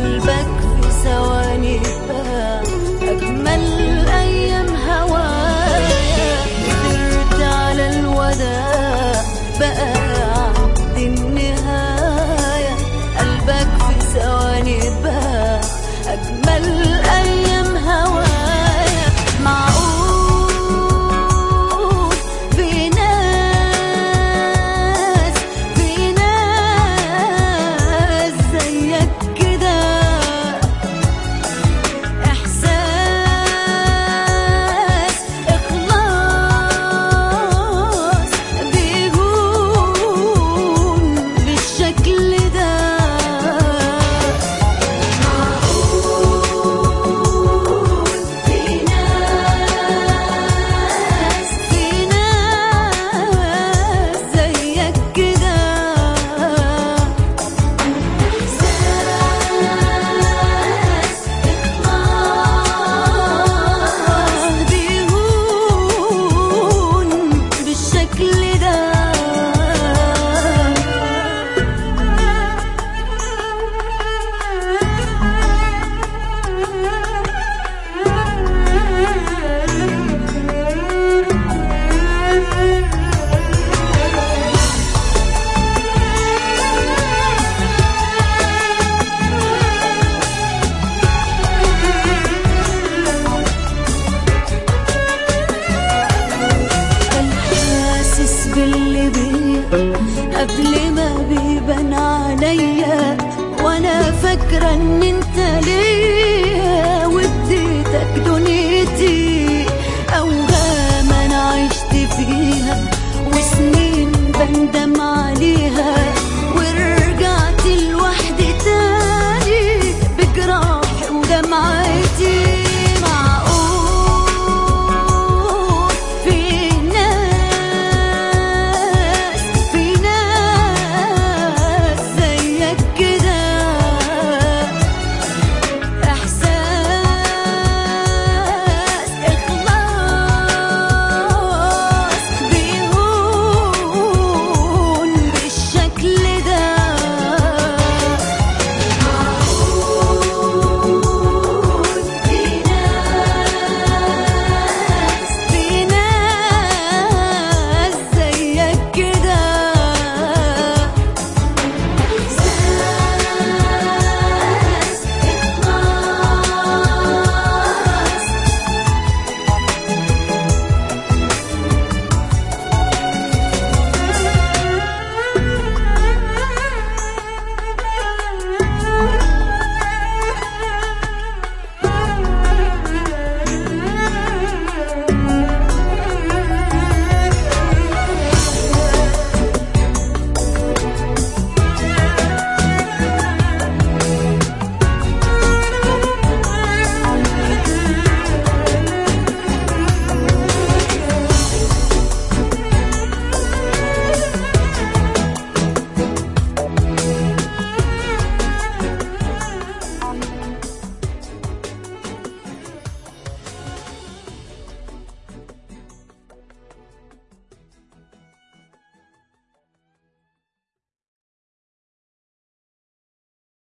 قلبك في ثواني بقى أجمل أيام هوايا قدرت على الوداع بقى عند النهاية قلبك في ثواني بقى أجمل أيام هوايا معقول في ناس في ناس زيك كده إحساس إخلاص بيهون بالشكل ده معقول في ناس في ناس زيك كده إحساس إخلاص بيهون بالشكل ده كان حاسس باللي بيا قبل ما بيبان عليا وانا فاكره ان انت ليا